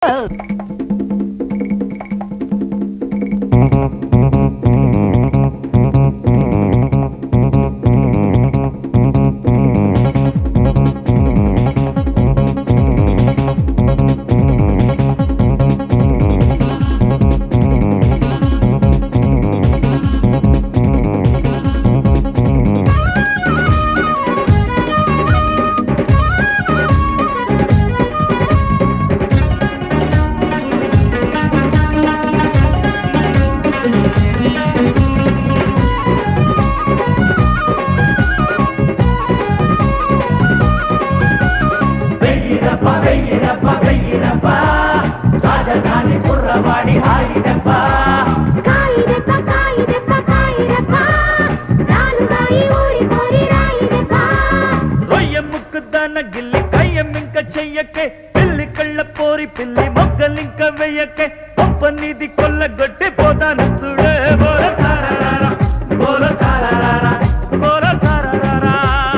వెయ్యిరప్ప వెయ్యిరప్ప వెయ్యిరప్ప రాజధాని కుర్రవాడి హాయిరప్ప కాయిదెప్ప కాయిదెప్ప కాయిదెప్ప రానుగాయి ఊరి కోరి రాయిదెప్ప రొయ్య ముక్కుదాన గిల్లి కయ్యం ఇంక చెయ్యకే పిల్లి కళ్ళ పోరి పిల్లి మొగ్గలింక వెయ్యకే పంపనిది కొల్లగొట్టి పోతాను చూడే బోర తారారా బోర తారారా బోర తారారా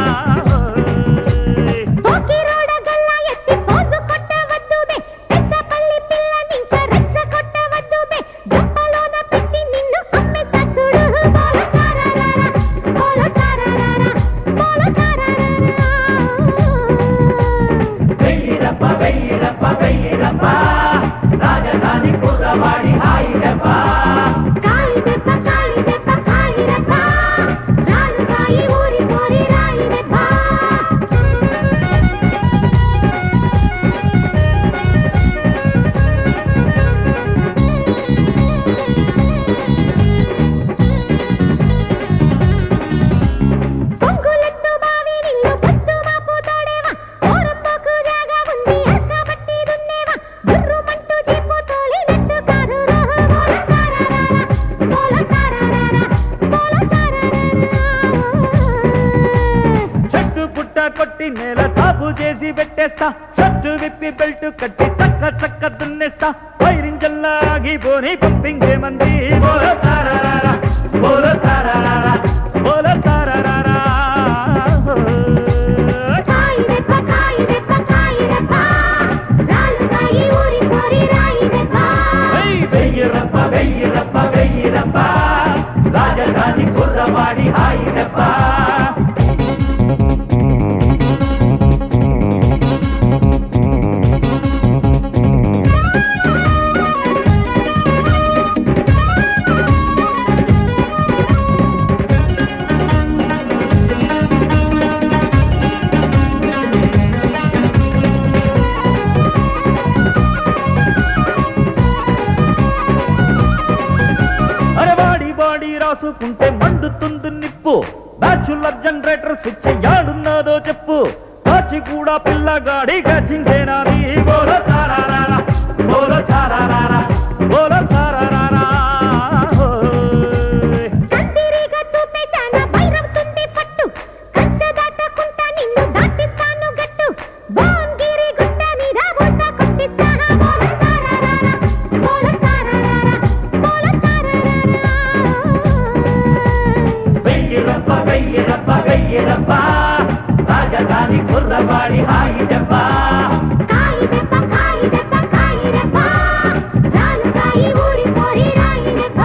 పోకిరోడ గల్ల ఎత్తి పోజు కొట్టవద్దు బే పెద్దపల్లి పిల్ల నింక రెచ్చ కొట్టవద్దు బే గొప్పలోన పెట్టి నిన్ను అమ్మేస్తా చూడు బోల తారారారా బోల తారారారా బోల తారారారా వెయ్యిరప్ప వెయ్యిరప్ప వెయ్యిరప్ప రాజధాని కుర్రవాడి హాయిరప్ప కాయిదెప్ప కాయిదెప్ప కాయిదెప్ప రానుగాయి ఊరి కోరి రాయిదెప్ప పొంగులెత్తు బావి నిల్లు పొత్తు మాపు తోడేవా ఓరంబోకు జాగా ఉంది అక్క బట్టి దున్నేవా గుర్రుమంటూ జీపు తోలినట్టు కాదు రోహ బోల తారారారా బోల తారారారా బోల తారారారా చెట్టు పుట్ట కొట్టి నేల సాపు చేసి పెట్టేస్తా షర్టు విప్పి బెల్ట్ కట్టి చక్క చక్క దున్నేస్తా వైరింజల్లా ఆగిపోని పంపింగే మంది బోల తారారా బోల తారారా బోల తారారా కాయిదెప్ప కాయిదెప్ప కాయిదెప్ప రాలుగాయి ఊరి కోరి రాయిదెప్ప వెయ్యిరప్ప వెయ్యిరప్ప వెయ్యిరప్ప రాజధాని కుర్రవాడి హాయిరప్ప అరే బాడీ బాడీ రాసుకుంటే మండుతుంది నిప్పు బ్యాచులర్ జనరేటర్ స్విచ్ యాడున్నదో చెప్పు కాచి కూడా పిల్లగాడి గచించేనాది బోల తారారా బోల తారారా బోల తారారా కందిరీగా చూపేశాన భైరవుతుంది పట్టు కంచె దాటకుంటా నిన్ను దాటిస్తాను గట్టు భువనగిరి గుట్ట మీద బోట కొట్టిస్తా బోల తారారారా బోల తారారారా బోల తారారారా వెయ్యిరప్ప వెయ్యిరప్ప వెయ్యిరప్ప రాజధాని కుర్రవాడి హాయిదెప్ప కాయిదెప్ప కాయిదెప్ప కాయిదెప్ప రాలుగాయి ఊరి కోరి రాయిదెప్ప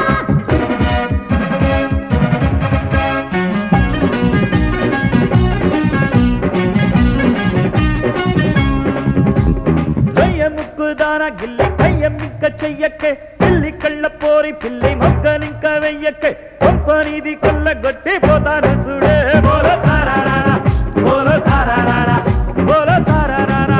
వెయ్య ముక్కుదాన గిల్లి కయ్యం ఇంక చెయ్యకే పిల్లి కళ్ళ పోరి పిల్లి మొగ్గనింక వెయ్యకే పంపనిది కొల్లగొట్టి పోతాను చూడే బోల తారారా బోల తారారా బోల తారారా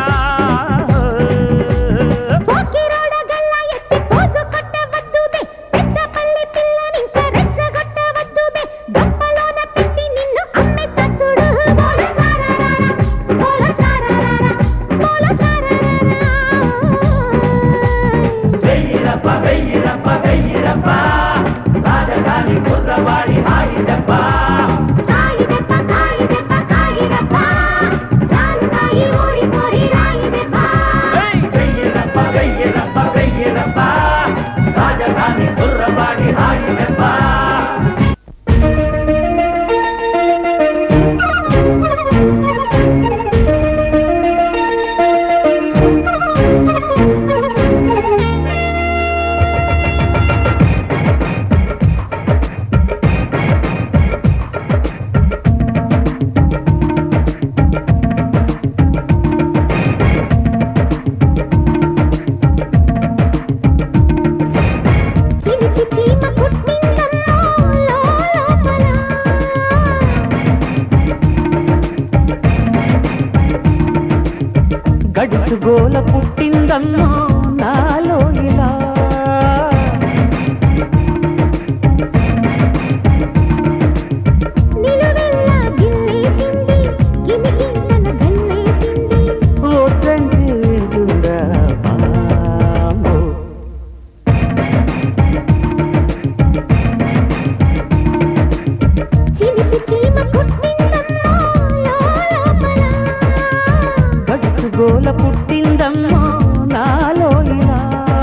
పోకిరోడ గల్ల ఎత్తి పోజు కొట్టవద్దు బే పెద్దపల్లి పిల్ల నింక రెచ్చ కొట్టవద్దు బే గొప్పలోన పెట్టి నిన్ను అమ్మేస్తా చూడు బోల తారారారా బోల తారారారా బోల తారారారా వెయ్యిరప్ప వెయ్యిరప్ప వెయ్యిరప్ప రాజధాని కుర్రవాడి హాయిదప్ప కాయిదెప్ప కాయిదెప్ప కాయిదెప్ప పుట్టిందమ్మో నాలో ఇలా నిలువెల్లా గిల్లేసింది గిలిగింతల గల్లేసింది వద్దంటే వింటుందా బామో చిలిపి చీమ కుట్టిందమ్మా లోపల గడుసు గోల పుట్టిందమ్మో నాలో ఇలా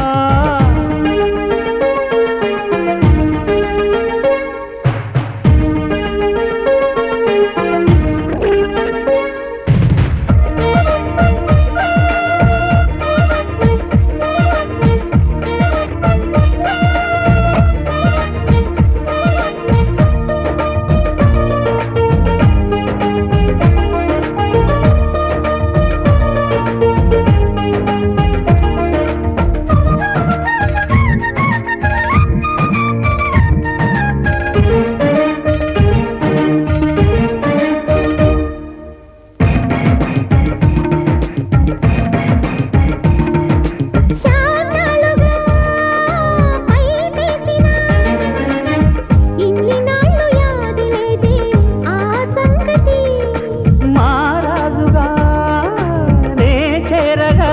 శాఖలుగా పైటేసిన ఇన్ని నాళ్ళు యాది లేదే ఆ సంగతి మారాజుగా నే చేరగా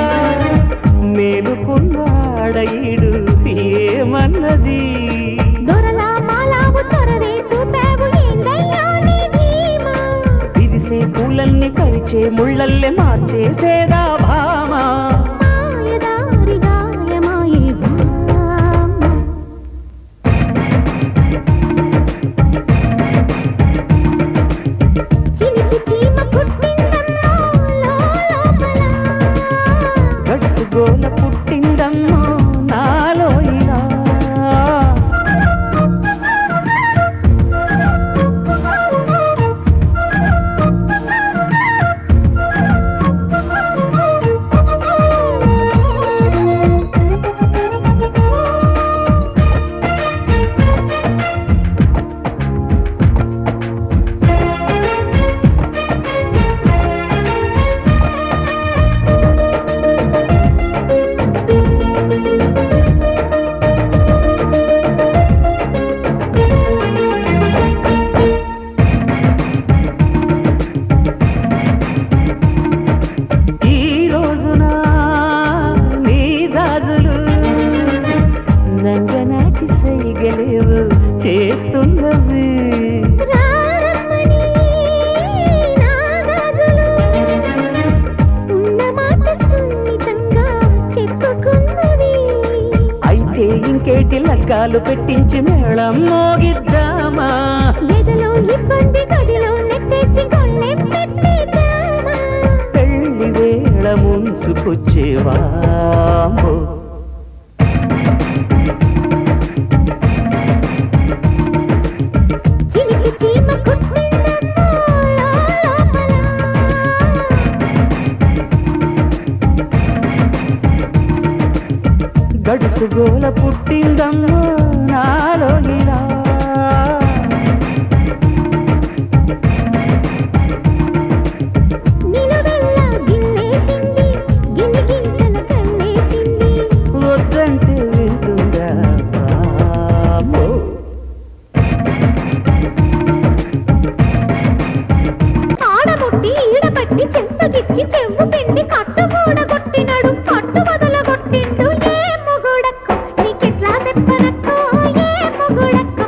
మేలుకున్నాడయిడు ఏమన్నది దొరలా మాలావు చొరవే చూపావు ఏందయ్యా నీ ధీమా విరిసే పూలల్ని పరిచే ముళ్ళల్లే మార్చేసేదా భామా మాయదారి గాయమాయే బామ్మ చిలిపి చీమ పుట్టిందమ్మా లోపల గడుసు గోల పుట్టిందమ్మో నాలో ఇలా ఈ రోజున నీ జాజులు నంగనాచి సైగలేవు చేస్తున్నవి రారమ్మని నా గాజులు ఉన్న మాట సున్నితంగా చెప్పుకున్నవి అయితే ఇంకేటి లగ్గాలు పెట్టించి మేళం మోగిద్దామా ఎదలో ఇబ్బంది గదిలో నెట్టేసి గొళ్ళెం పెట్టేద్దామా పెళ్లి వేళ ముంచుకొచ్చేవామో చిలికి చీమ కుట్టిందమ్మా లోపల గడుసు గోల పుట్టిందమ్మో నాలో ఇలా నిలువెల్లా గిల్లేసింది గిలిగింతల కళ్ళేసింది వద్దంటే వింటుందా బామో ఆడబుట్టి ఈడబట్టి చెంపగిచ్చి చెవు పిండి కట్టు కూడా కొట్టినడు కట్టు మొదల కొట్టిండు ఏ మొగుడక్కు నీకెట్లా చెప్పనక్కు ఏ మొగుడక్కు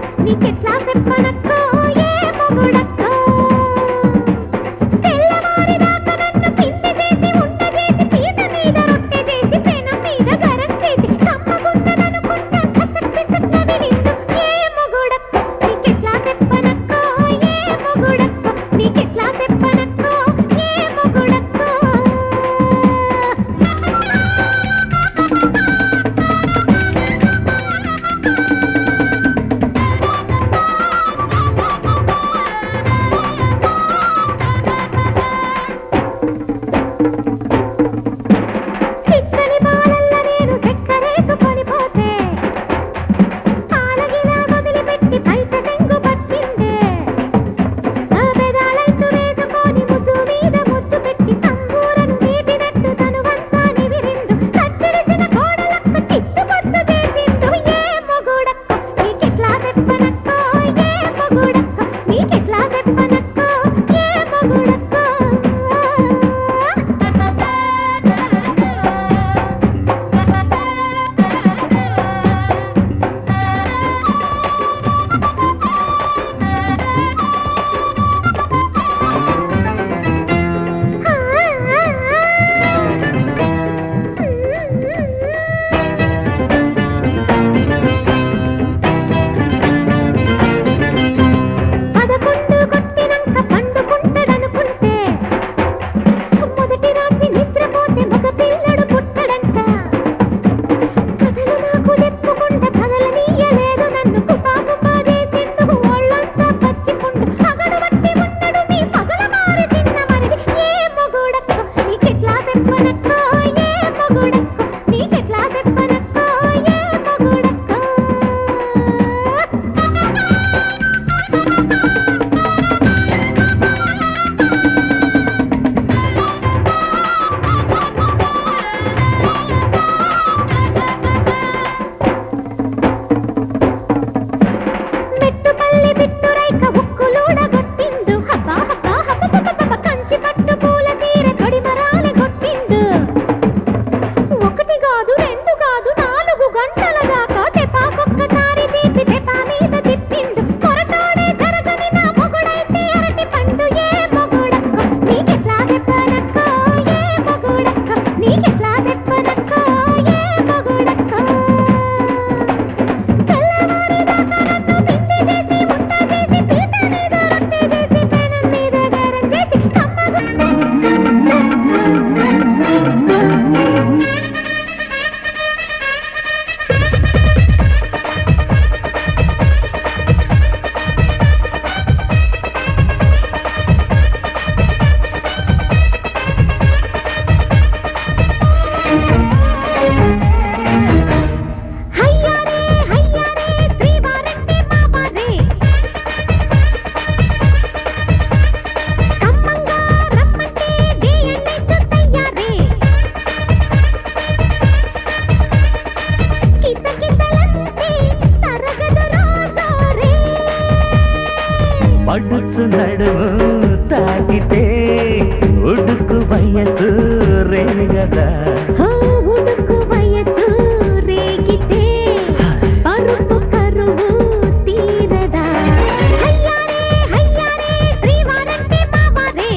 పడుచు నడుము తాకితే ఉడుకు వయసు రేగదా ఓ ఉడుకు వయసు రేగితే పరుపు కరువు తీరదా హయ్యారే హయ్యారే శ్రీవారంటే మావారే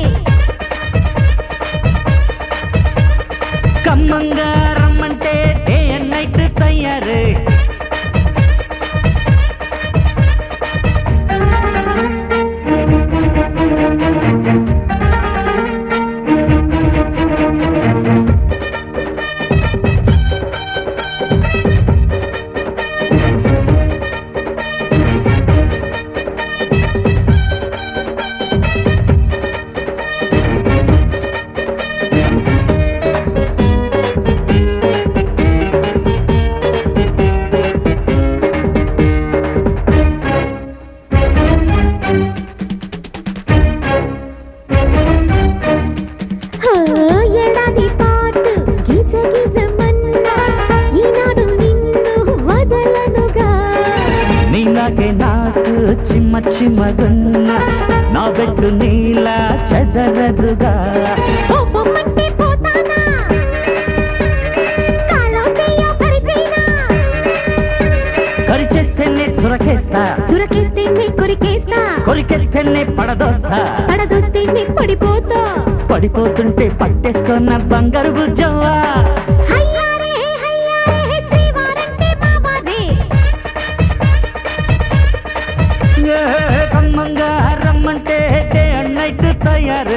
కమ్మంగా రమ్మంటే డే అండ్ నైట్ తయారే హో ఏడాది పాటు గిజ గిజమన్నా ఈనాడు నిన్ను వదలనుగా నీలాగే నాకు చిమ్మ చిమ్మగున్న నా బెట్టు నీలా చెదరదుగా ఓ పొమ్మంటే పోతానా కాలో చెయ్యో పరిచైనా కరిచేస్తేనే చురకేస్తా చురకేస్తే నీ కొరికేస్తా కొరికేస్తేనే పడదోస్తా పడదొస్తే నీ పడిపోతా పడిపోతుంటే పట్టేసుకున్న బంగారు బుజ్జవ్వా హయ్యారే హయ్యారే శ్రీవారంటే మావారే ఏ కమ్మంగా రమ్మంటే డే అండ్ నైట్ తయారు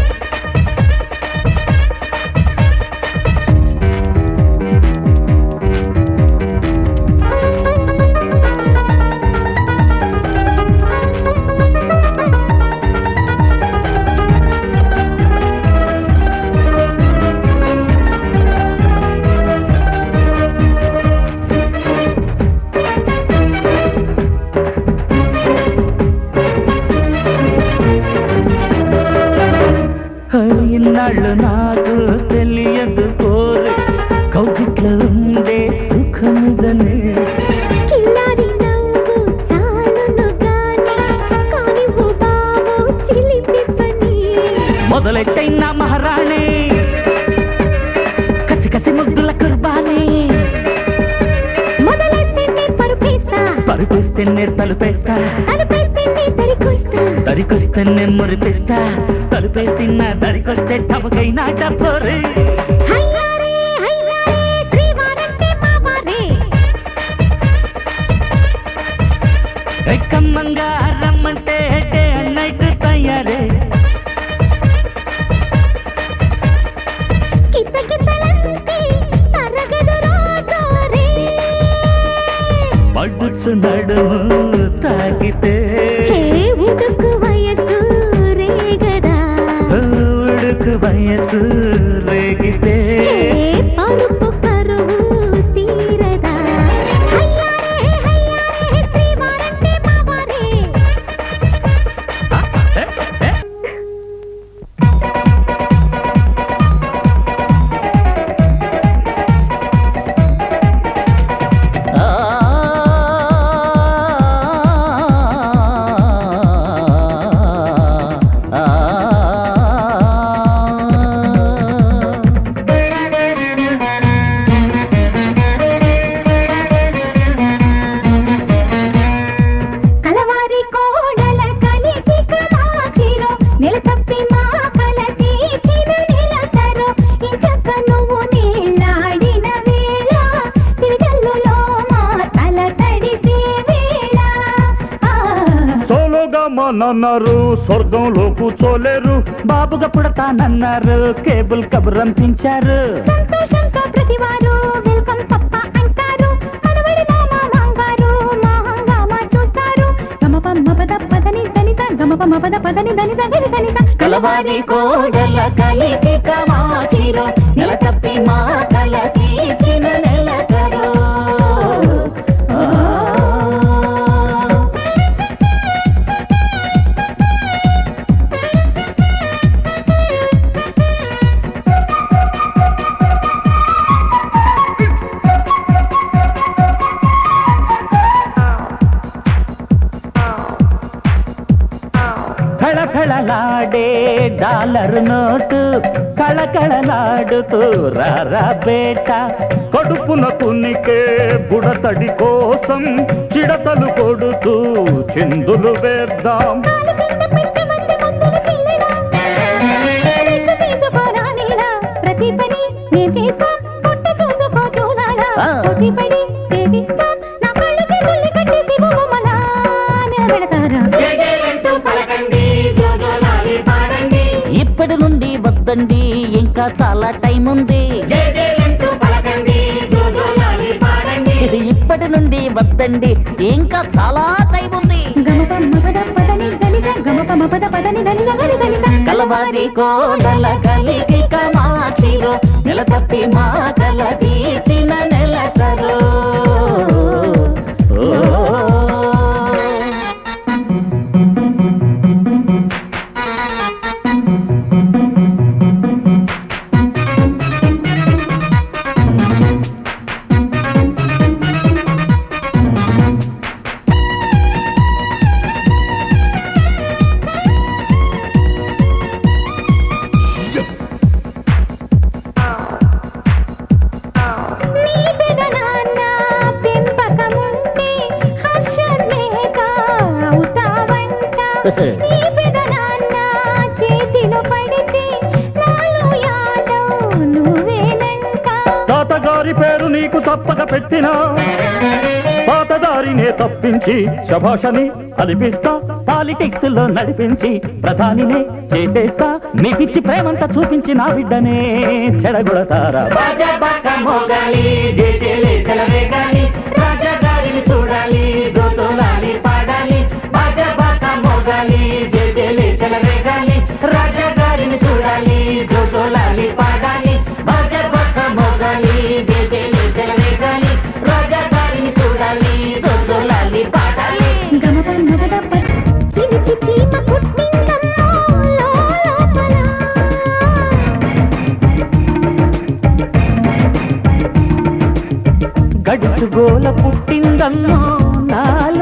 ఇన్నాళ్ళు నాకు తెలియదు కోరు కౌగిట్లో ఉండే సుఖముదనే కిల్లారి నవ్వు చాలును గాని కానివ్వు బావు చిలిపి పని మొదలెట్టైన మహారాణి కసి కసి ముద్దుల కుర్బానీ మొదలైతే నీ పరుపేస్తా పరుపేస్తే నేను తలుపేస్తా తలుపేస్తే నీ దరికొస్తా దరికొస్తే నేను మురిపిస్తా తలుపేసి నా దరికొస్తే టపకైనా డబ్బోరే హయ్యారే హయ్యారే శ్రీవారంటే మావారే కమ్మంగా రమ్మంటే డే అండ్ నైట్ తయారే కిత కితలంటే తరగదు రోజోరే పడుచు నడుము తాకితే హే ఉడుకు వయసు రేగదా ఉడుకు వయసు రేగితే హే పరుపు కరువు తీరదా హయ్యారే హయ్యారే శ్రీవారంటే మావారే ఏ, ఏ, కలవారి కోడల కలికి కమాక్షిరో నిలతప్పి మా కల తీర్చిన నిలతరో ఇంచక్క నువ్వు నీళ్ళాడిన వేళ సిరిగల్లులో మా తల తడిసే వేళ ఆ సోలోగా మనన్నారు స్వర్గంలో కూర్చోలేరు బాబుగా పుడతానన్నారు కేబుల్ కబురంపించారు సంతోషంతో ప్రతివారు వెల్కమ్ పప్ప అంటారు మనవడిలో మా మాంగారు మా హంగామా చూస్తారు గమ పమ్మ పద పదని దనిత గమ పమ్మ పద పదని దనిత దని దనిత కలవారి కోడల కలికి కమాచిరో నెల తప్పి మా కల తీర్చిన నెలకరో ఆనాడే డాలర్ నోటు కళకళలాడుతూ రారా బేట కడుపున కునికే బుడతడి కోసం చిడతలు కొడుతూ చిందులు వేద్దాం కాలు కింద పెట్టి మట్టి ముద్దులు చెల్లెలా నీకు తీసుకోరా నీలా ప్రతి పని మేం చేస్తాం పుట్ట చూసుకో చూడాలా ఆ. ప్రతి పడి సేవిస్తాం నా కళ్ళు చేతుల్ని కట్టేసి బొమ్మలా నిలబెడతారా ఇప్పటి నుండి వద్దండి ఇంకా చాలా టైం ఉంది ఇది ఇప్పటి నుండి వద్దండి ఇంకా చాలా టైం ఉంది గమపమ్మ పద పదని దనిత గమపమ్మ పద పదని దనిత గని దనిత కలవారి కోడల కలిగి కమాక్షిలో నెల తప్పి మాటల తీసిన నెలటరు నీ పెదనాన్న పెంపకముంటే హర్షమేక అవుతావంట నీ పెదనాన్న చేతిలో పడితే నాలో యాదవ్ నువ్వేనంట తాతగారి పేరు నీకు తప్పక పెట్టినా పాతదారినే తప్పించి శభాషని అనిపిస్తా పాలిటిక్స్ లో నడిపించి ప్రధానినే చేసేస్తా మీ పిచ్చి ప్రేమంతా చూపించి నా బిడ్డనే చెడగొడతారా మోగాలి జేజేలే చెలరేగాలి రాజగారిని చూడాలి జోతోలాలి పాడాలి బాజా బాక మోగాలి జేజేలే చెలరేగాలి రాజగారిని చూడాలి జోతోలాలి పాడాలి బాజా బాక మోగాలి జేజేలే చెలరేగాలి రాజగారిని చూడాలి జోతోలాలి పాడాలి గమపమ్మ పద పద చిలికి చీమ పుట్టిందమ్మో లోపల గడుసు గోల పుట్టిందమ్మో నాలో